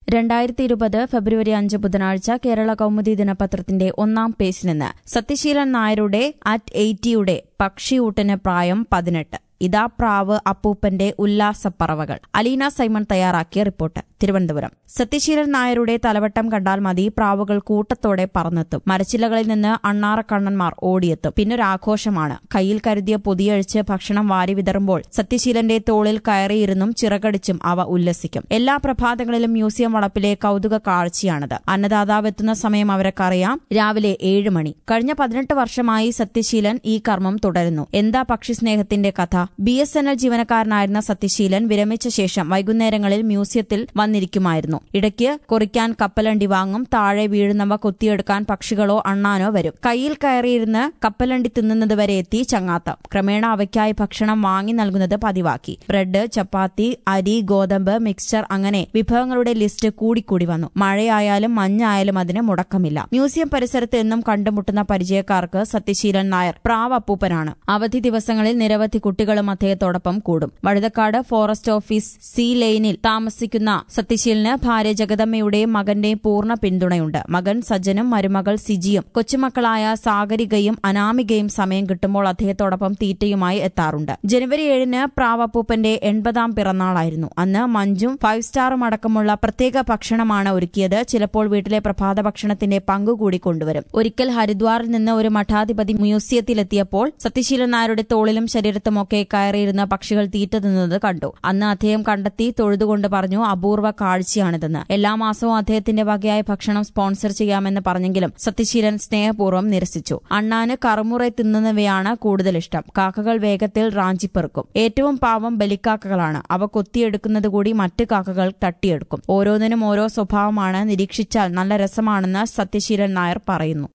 രണ്ടായിരത്തി ഇരുപത് ഫെബ്രുവരി അഞ്ച് ബുധനാഴ്ച കേരള കൗമുദി ദിനപത്രത്തിന്റെ ഒന്നാം പേജിൽ നിന്ന് സത്യശീലൻ നായരുടെ അറ്റ് എയ്റ്റിയുടെ പക്ഷിയൂട്ടിന് പ്രായം പതിനെട്ട് ഇതാ പ്രാവ് അപ്പൂപ്പന്റെ ഉല്ലാസപ്പറവകൾ അലീന സൈമൺ തയ്യാറാക്കിയ റിപ്പോർട്ട് തിരുവനന്തപുരം സത്യശീലൻ നായരുടെ തലവട്ടം കണ്ടാൽ മതി പ്രാവുകൾ കൂട്ടത്തോടെ പറന്നെത്തും മരച്ചില്ലകളിൽ നിന്ന് അണ്ണാറക്കണ്ണന്മാർ ഓടിയെത്തും പിന്നൊരാഘോഷമാണ് കയ്യിൽ കരുതിയ പൊതിയഴിച്ച് ഭക്ഷണം വാരി വിതറുമ്പോൾ സത്യശീലന്റെ തോളിൽ കയറിയിരുന്നും ചിറകടിച്ചും അവ ഉല്ലസിക്കും എല്ലാ പ്രഭാതങ്ങളിലും മ്യൂസിയം വളപ്പിലെ കൌതുക കാഴ്ചയാണത് അന്നദാതാവ് എത്തുന്ന സമയം അവരക്കറിയാം രാവിലെ ഏഴ് മണി കഴിഞ്ഞ പതിനെട്ട് വർഷമായി സത്യശീലൻ ഈ കർമ്മം തുടരുന്നു എന്താ പക്ഷിസ്നേഹത്തിന്റെ കഥ ബി എസ് എൻ എൽ ജീവനക്കാരനായിരുന്ന സത്യശീലൻ വിരമിച്ച ശേഷം വൈകുന്നേരങ്ങളിൽ മ്യൂസിയത്തിൽ വന്നിരിക്കുമായിരുന്നു ഇടയ്ക്ക് കുറിക്കാൻ കപ്പലണ്ടി വാങ്ങും താഴെ വീഴുന്നവ കൊത്തിയെടുക്കാൻ പക്ഷികളോ അണ്ണാനോ വരും കയ്യിൽ കയറിയിരുന്ന് കപ്പലണ്ടി തിന്നുന്നത് വരെ എത്തി ചങ്ങാത്തം ക്രമേണ അവയ്ക്കായി ഭക്ഷണം വാങ്ങി നൽകുന്നത് പതിവാക്കി ബ്രെഡ് ചപ്പാത്തി അരി ഗോതമ്പ് മിക്സ്ചർ അങ്ങനെ വിഭവങ്ങളുടെ ലിസ്റ്റ് കൂടിക്കൂടി വന്നു മഴയായാലും മഞ്ഞായാലും അതിന് മുടക്കമില്ല മ്യൂസിയം പരിസരത്ത് എന്നും കണ്ടുമുട്ടുന്ന പരിചയക്കാർക്ക് സത്യശീലൻ നായർ പ്രാവപ്പൂപ്പനാണ് അവധി ദിവസങ്ങളിൽ നിരവധി കുട്ടികളും അദ്ദേഹത്തോടൊപ്പം കൂടും വഴുതക്കാട് ഫോറസ്റ്റ് ഓഫീസ് സി ലൈനിൽ താമസിക്കുന്ന സത്യശീലന് ഭാര്യ ജഗദമ്മയുടെയും മകന്റെയും പൂർണ്ണ പിന്തുണയുണ്ട് മകൻ സജ്ജനും മരുമകൾ സിജിയും കൊച്ചുമക്കളായ സാഗരികയും അനാമികയും സമയം കിട്ടുമ്പോൾ അദ്ദേഹത്തോടൊപ്പം തീറ്റയുമായി എത്താറുണ്ട് ജനുവരി ഏഴിന് പ്രാവപ്പൂപ്പന്റെ എൺപതാം പിറന്നാളായിരുന്നു അന്ന് മഞ്ചും ഫൈവ് സ്റ്റാറും അടക്കമുള്ള പ്രത്യേക ഭക്ഷണമാണ് ഒരുക്കിയത് ചിലപ്പോൾ വീട്ടിലെ പ്രഭാത ഭക്ഷണത്തിന്റെ പങ്കുകൂടി കൊണ്ടുവരും ഒരിക്കൽ ഹരിദ്വാറിൽ നിന്ന് ഒരു മഠാധിപതി മ്യൂസിയത്തിലെത്തിയപ്പോൾ സത്യശീലൻ നായരുടെ തോളിലും ശരീരത്തുമൊക്കെ കയറിയിരുന്ന പക്ഷികൾ തീറ്റ തിന്നുന്നത് കണ്ടു അന്ന് അദ്ദേഹം കണ്ടെത്തി തൊഴുതുകൊണ്ട് പറഞ്ഞു അപൂർവ കാഴ്ചയാണിതെന്ന് എല്ലാ മാസവും അദ്ദേഹത്തിന്റെ വകയായ ഭക്ഷണം സ്പോൺസർ ചെയ്യാമെന്ന് പറഞ്ഞെങ്കിലും സത്യശീലൻ സ്നേഹപൂർവ്വം നിരസിച്ചു അണ്ണാന് കറുമുറ തിന്നുന്നവയാണ് കൂടുതൽ ഇഷ്ടം കാക്കകൾ വേഗത്തിൽ റാഞ്ചിപ്പെറുക്കും ഏറ്റവും പാവം ബലിക്കാക്കകളാണ് അവ കൊത്തിയെടുക്കുന്നത് കൂടി മറ്റ് കാക്കകൾ തട്ടിയെടുക്കും ഓരോന്നിനും ഓരോ സ്വഭാവമാണ് നിരീക്ഷിച്ചാൽ നല്ല രസമാണെന്ന് സത്യശീലൻ നായർ പറയുന്നു